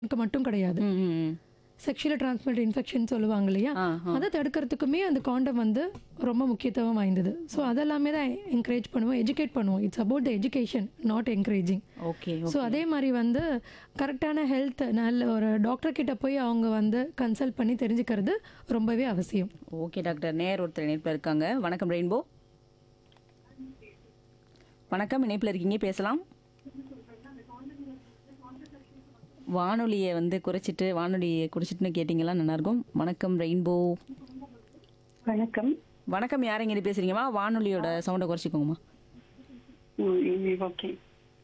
க்கு மட்டும் கிடையாது ம், ம், ம். செக்ஷுவல் டிரான்ஸ்மிட் இன்ஃபெக்ஷன் சொல்லுவாங்க இல்லையா ஆ, ஆ. அதை தடுக்கிறதுக்குமே அந்த காண்டம் வந்து ரொம்ப முக்கியத்துவம் வாய்ந்தது ஸோ அதெல்லாமே தான் என்கரேஜ் பண்ணுவோம் எஜுகேட் பண்ணுவோம் it's about the education not encouraging okay so அதே மாதிரி வந்து கரெக்டான ஹெல்த் நல்ல ஒரு டாக்டர் கிட்ட போய் அவங்க வந்து கன்சல்ட் பண்ணி தெரிஞ்சுக்கிறது ரொம்பவே அவசியம் ஓகே டாக்டர் நேர் ஒருத்தர் இணைப்பில் இருக்காங்க வணக்கம் ரெயின்போ வணக்கம் இணைப்பில் இருக்கீங்க பேசலாம் வானொலியை வந்து குறைச்சிட்டு வானொலியை குறைச்சிட்டுன்னு கேட்டிங்களா நல்லாயிருக்கும் வணக்கம் ரெயின்போ வணக்கம் வணக்கம் யார் எங்கே பேசுறீங்கம்மா வானொலியோட சவுண்டை குறைச்சிக்கோங்கம்மா ஓகே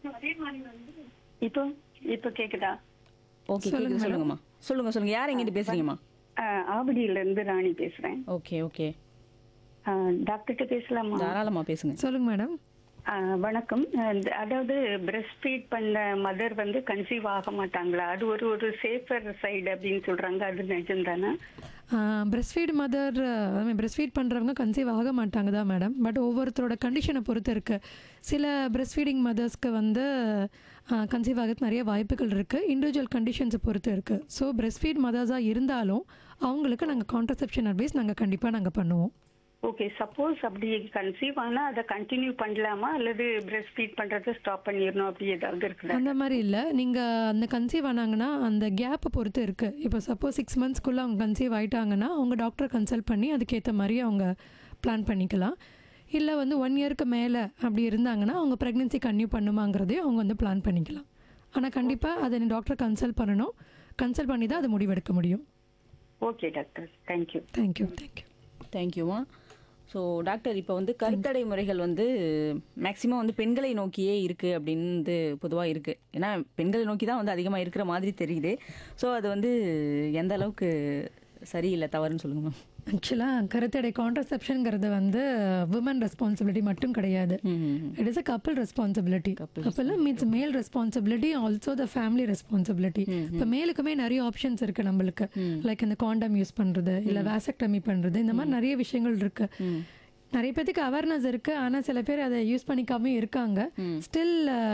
இப்போ இப்போ கேக்குதா ஓகே கேக்குது சொல்லுங்கம்மா சொல்லுங்க சொல்லுங்க யார் எங்கிட்ட பேசுறீங்கம்மா ஆஹ், ஆவடியில இருந்து ராணி பேசுறேன் ஓகே ஓகே ஆஹ், டாக்டர்கிட்ட பேசலாமா தாராளமா பேசுங்க சொல்லுங்க மேடம் ஆஹ், வணக்கம் ஆஹ், அதாவது பிரஸ்ட் ஃபீட் பண்ண மதர் வந்து கன்சீவ் ஆக மாட்டாங்களா அது ஒரு ஒரு சேஃபர் சைடு அப்படின்னு சொல்றாங்க அது நிஜம் தானே breast feed mother breast feed பண்ணுறவங்க கன்சீவ் ஆக மாட்டாங்க தான் மேடம் பட் ஒவ்வொருத்தரோட கண்டிஷனை பொறுத்து இருக்குது சில பிரஸ்ட் ஃபீடிங் மதர்ஸ்க்கு வந்து கன்சீவ் ஆகிறதுக்கு நிறைய வாய்ப்புகள் இருக்குது இண்டிவிஜுவல் கண்டிஷன்ஸை பொறுத்து இருக்குது ஸோ பிரஸ்ட் ஃபீட் மதர்ஸாக இருந்தாலும் அவங்களுக்கு நாங்கள் கான்ட்ரசெப்ஷன் அட்வைஸ் நாங்கள் கண்டிப்பாக நாங்கள் பண்ணுவோம் ஓகே சப்போஸ் அப்படி கன்சீவ் ஆனா அதை கண்டினியூ பண்ணலாமா அல்லது பிரஸ்ட் ஃபீட் பண்றதை ஸ்டாப் பண்ணிடணும் அப்படி ஏதாவது இருக்குதா அந்த மாதிரி இல்லை நீங்கள் அந்த கன்சீவ் ஆனாங்கன்னா அந்த கேப்பை பொறுத்து இருக்குது இப்போ சப்போஸ் சிக்ஸ் மந்த்ஸ்க்குள்ளே அவங்க கன்சீவ் ஆயிட்டாங்கன்னா அவங்க டாக்டரை கன்சல்ட் பண்ணி அதுக்கேற்ற மாதிரி அவங்க பிளான் பண்ணிக்கலாம் இல்லை வந்து ஒன் இயருக்கு மேலே அப்படி இருந்தாங்கன்னா அவங்க ப்ரெக்னென்சி கன்டினியூ பண்ணுமாங்கிறதையும் அவங்க வந்து பிளான் பண்ணிக்கலாம் ஆனால் கண்டிப்பாக அதை நீ டாக்டரை கன்சல்ட் பண்ணணும் கன்சல்ட் பண்ணி தான் அதை முடிவெடுக்க முடியும் okay doctor thank you thank you thank you தேங்க்யூமா ஸோ டாக்டர் இப்போ வந்து கருத்தடை முறைகள் வந்து மேக்சிமம் வந்து பெண்களை நோக்கியே இருக்குது அப்படின்னு பொதுவாக இருக்குது ஏன்னா பெண்களை நோக்கி தான் வந்து அதிகமாக இருக்கிற மாதிரி தெரியுது ஸோ அது வந்து எந்த அளவுக்கு சரியில்லை தவறுன்னு சொல்லுங்க மேம் ஆக்சுவலாக கருத்தடை கான்ட்ரசெப்ஷனுங்கிறது வந்து விமன் ரெஸ்பான்சிபிலிட்டி மட்டும் கிடையாது இட் இஸ் அ கப்பல் ரெஸ்பான்சிபிலிட்டி கப்பல் மீன்ஸ் மேல் responsibility also the family responsibility இப்போ மேலுக்குமே நிறைய ஆப்ஷன்ஸ் இருக்கு நம்மளுக்கு லைக் இந்த காண்டம் யூஸ் பண்றது இல்ல வேசக்டமி பண்றது இந்த மாதிரி நிறைய விஷயங்கள் இருக்கு நிறைய பேத்துக்கு அவேர்னஸ் இருக்கு ஆனா சில பேர் அதை யூஸ் பண்ணிக்காம இருக்காங்க ஸ்டில்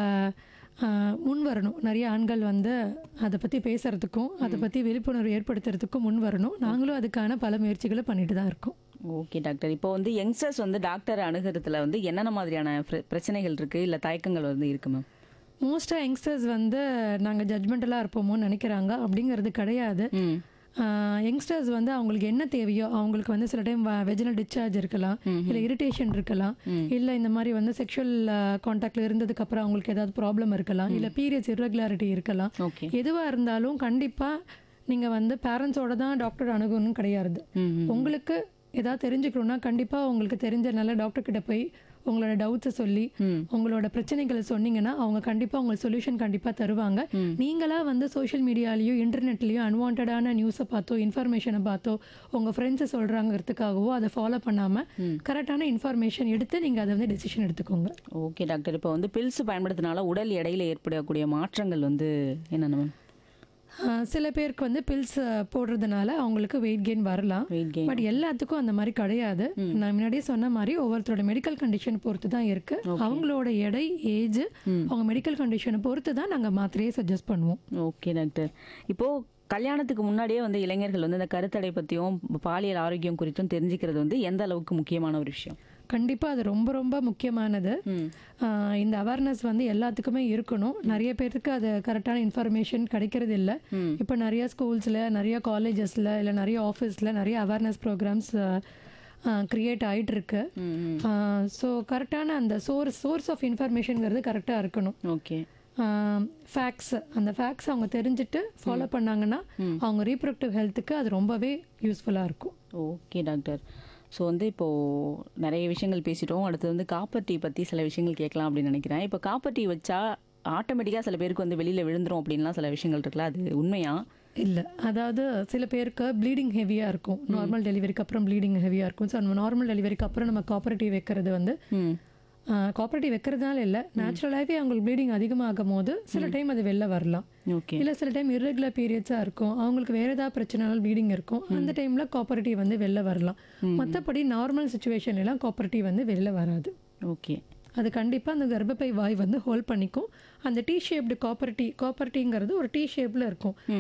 முன் வரணும் நிறைய ஆண்கள் வந்து அதை பத்தி பேசுறதுக்கும் அதை பத்தி விழிப்புணர்வு ஏற்படுத்துறதுக்கும் முன் வரணும் நாங்களும் அதுக்கான பல முயற்சிகளை பண்ணிட்டு தான் இருக்கோம் ஓகே டாக்டர் இப்போ வந்து யங்ஸ்டர்ஸ் வந்து டாக்டர் அணுகிறதுல வந்து என்னென்ன மாதிரியான பிர- பிரச்சனைகள் இருக்குது இல்லை தயக்கங்கள் வந்து இருக்கு மேம் மோஸ்ட்டாக யங்ஸ்டர்ஸ் வந்து நாங்கள் ஜட்மெண்டலாக இருப்போமோன்னு நினைக்கிறாங்க அப்படிங்கிறது கிடையாது ம் யங்ஸ்டர்ஸ் வந்து அவங்களுக்கு என்ன தேவையோ அவங்களுக்கு வந்து சில டைம் வெஜினல் டிஸ்சார்ஜ் இருக்கலாம் இல்லை இரிட்டேஷன் இருக்கலாம் இல்லை இந்த மாதிரி வந்து செக்ஷுவல் காண்டாக்டில் இருந்ததுக்கு அப்புறம் அவங்களுக்கு ஏதாவது ப்ராப்ளம் இருக்கலாம் இல்லை பீரியட்ஸ் irregularity இருக்கலாம் ஓகே எதுவாக இருந்தாலும் கண்டிப்பாக நீங்கள் வந்து பேரண்ட்ஸோட தான் டாக்டர் அணுகணும்னு கிடையாது உங்களுக்கு ஏதாவது தெரிஞ்சுக்கணும்னா கண்டிப்பாக உங்களுக்கு தெரிஞ்ச நல்ல டாக்டர் கிட்ட போய் உங்களோட டவுட்ஸை சொல்லி உங்களோட பிரச்சனைகளை சொன்னீங்கன்னா அவங்க கண்டிப்பாக உங்களுக்கு சொல்யூஷன் கண்டிப்பாக தருவாங்க நீங்களா வந்து சோஷியல் மீடியாலேயோ இன்டர்நெட்லேயோ அன்வான்டான நியூஸை பார்த்தோ இன்ஃபர்மேஷனை பார்த்தோ உங்கள் ஃப்ரெண்ட்ஸை சொல்கிறாங்கிறதுக்காகவோ அதை ஃபாலோ பண்ணாமல் கரெக்டான இன்ஃபர்மேஷன் எடுத்து நீங்கள் அதை வந்து டெசிஷன் எடுத்துக்கோங்க ஓகே டாக்டர் இப்போ வந்து பில்ஸ் பயன்படுத்தினால உடல் எடையில ஏற்படக்கூடிய மாற்றங்கள் வந்து என்னென்ன மேம் ஆஹ் சில பேருக்கு வந்து பில்ஸ் போடுறதுனால அவங்களுக்கு வெயிட் கெயின் வரலாம் வெயிட் கெயின் பட் எல்லாத்துக்கும் அந்த மாதிரி கிடையாது நான் முன்னாடியே சொன்ன மாதிரி ஒவ்வொருத்தரோட மெடிக்கல் கண்டிஷன் பொறுத்து தான் இருக்கு அவங்களோட எடை ஏஜ் அவங்க மெடிக்கல் கண்டிஷனை பொறுத்து தான் நாங்கள் மாத்திரையே சஜஸ்ட் பண்ணுவோம் ஓகே டாக்டர் இப்போ கல்யாணத்துக்கு முன்னாடியே வந்து இளைஞர்கள் வந்து இந்த கருத்தடை பற்றியும் பாலியல் ஆரோக்கியம் குறித்தும் தெரிஞ்சுக்கிறது வந்து எந்த அளவுக்கு முக்கியமான ஒரு விஷயம் கண்டிப்பா அது ரொம்ப ரொம்ப முக்கியமானது ஆஹ் இந்த அவேர்னஸ் வந்து எல்லாத்துக்குமே இருக்கணும் நிறைய பேருக்கு அது கரெக்டான இன்ஃபர்மேஷன் கிடைக்கிறது இல்லை இப்போ நிறைய ஸ்கூல்ஸில் நிறைய காலேஜஸில் இல்லை நிறைய ஆஃபீஸில் நிறைய அவேர்னஸ் ப்ரோக்ராம்ஸ் கிரியேட் ஆயிட்டு இருக்கு ஸோ கரெக்டான அந்த சோர்ஸ் சோர்ஸ் ஆஃப் இன்ஃபர்மேஷனுங்கிறது கரெக்டாக இருக்கணும் ஓகே ஃபேக்ஸ் அந்த ஃபேக்ஸ் அவங்க தெரிஞ்சுட்டு ஃபாலோ பண்ணாங்கன்னா அவங்க ரீப்ரொடக்டிவ் ஹெல்த்துக்கு அது ரொம்பவே யூஸ்ஃபுல்லாக இருக்கும் ஓகே டாக்டர் ஸோ வந்து இப்போது நிறைய விஷயங்கள் பேசிட்டோம் அடுத்து வந்து காப்பர் டீ பற்றி சில விஷயங்கள் கேட்கலாம் அப்படின்னு நினைக்கிறேன் இப்போ காப்பர் டீ வச்சா ஆட்டோமேட்டிக்காக சில பேருக்கு வந்து வெளியில் விழுந்துரும் அப்படின்லாம் சில விஷயங்கள் இருக்குல்ல அது உண்மையா இல்லை அதாவது சில பேருக்கு ப்ளீடிங் ஹெவியாக இருக்கும் நார்மல் டெலிவரிக்கு அப்புறம் ப்ளீடிங் ஹெவியாக இருக்கும் ஸோ நம்ம நார்மல் டெலிவரிக்கு அப்புறம் நம்ம காப்பரேட்டிவ் வைக்கிறது வந்து ம் காப்பரேட்டிவ் வைக்கிறதுனால இல்லை நேச்சுரலாகவே அவங்களுக்கு ப்ளீடிங் அதிகமாகும் போது சில டைம் அது வெளில வரலாம் ஓகே இல்லை சில டைம் irregular பீரியட்ஸாக இருக்கும் அவங்களுக்கு வேறு ஏதாவது பிரச்சனைனாலும் ப்ளீடிங் இருக்கும் அந்த டைமில் காப்பரேட்டிவ் வந்து வெளில வரலாம் மற்றபடி நார்மல் சுச்சுவேஷன் எல்லாம் காப்பரேட்டிவ் வந்து வெளில வராது ஓகே அது கண்டிப்பாக அந்த கர்ப்பப்பை வாய் வந்து ஹோல்ட் பண்ணிக்கும் அந்த டி ஷேப்டு காப்பர்ட்டி காப்பர்ட்டிங்கிறது ஒரு டி ஷேப்பில் இருக்கும்